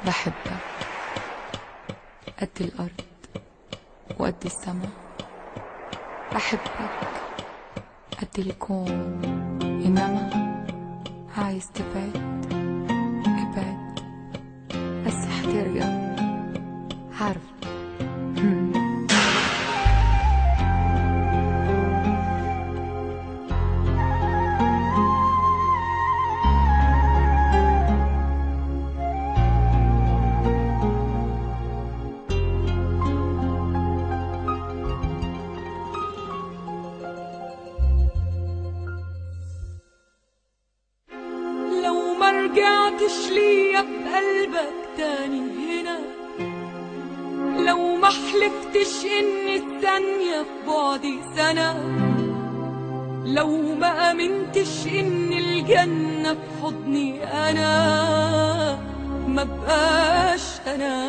بحبك قد الأرض وقد السما بحبك قد الكون إنما عايز تبعد ابعد بس حترجع عارف لو ما رجعتش ليا بقلبك تاني هنا لو ما حلفتش ان الثانية في بعدي سنة لو ما امنتش ان الجنة في حضني انا ما بقاش انا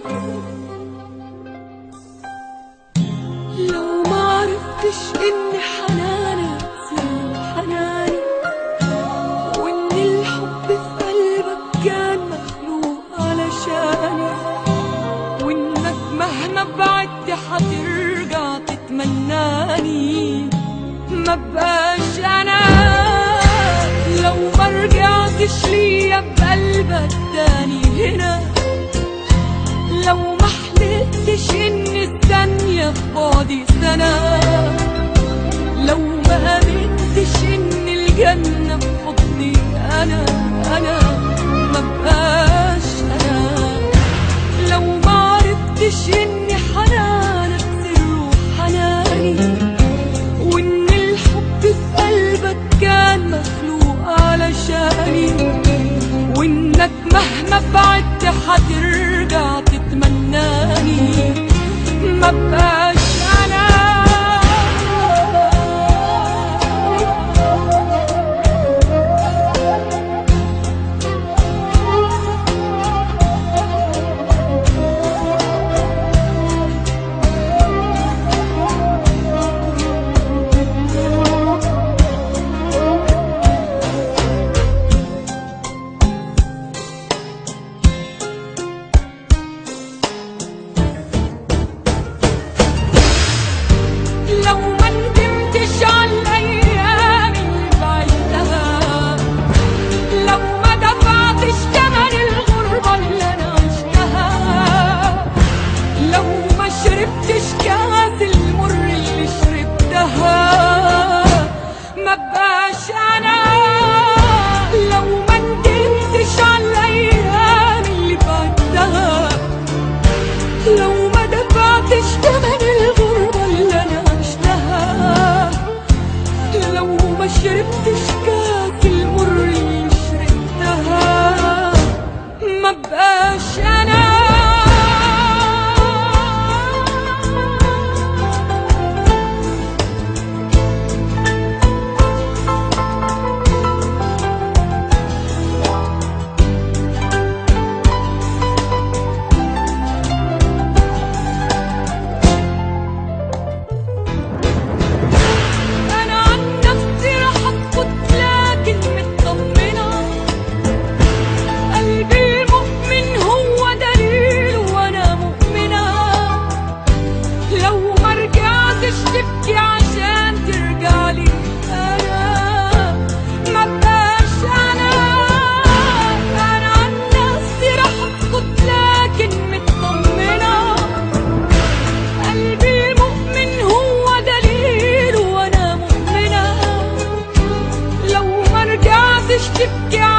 لو ما عرفتش ان حنانك سر حناني وان الحب في قلبك كان مخلوق علشاني وانك مهما بعدت هترجع تتمناني ما بقاش انا لو ما رجعتش ليا بقلبك تاني هنا لو ما حلفتش ان الثانية في بعدي سنة لو ما امنتش ان الجنة في حضني انا انا ما بقاش انا لو ما عرفتش ان حنانك سر حناني وان الحب في قلبك كان مخلوق علشاني وانك مهما بعدت هترجع تتمناني ما بقاش انا لو ما ندمتش على الايام اللي بعدتها لو ما دفعتش ثمن الغربه اللي انا عشتها لو ما شربتش كاس المر اللي شربتها ما بقاش انا لو ما ندمتش على الايام اللي بعدتها لو ما دفعتش ثمن الغربة اللي أنا عشتها لو ما شربتش كاس المر اللي شربتها ما بقاش أنا أنا عن نفسي راح أسكت لكن مطمنة قلبي المؤمن هو دليل وأنا مؤمنة لو ما رجعتش تبكي عشان ترجعلي أنا ما بقاش أنا أنا عن نفسي راح أسكت لكن مطمنة قلبي المؤمن هو دليل وانا مؤمنة لو ما رجعتش تبكي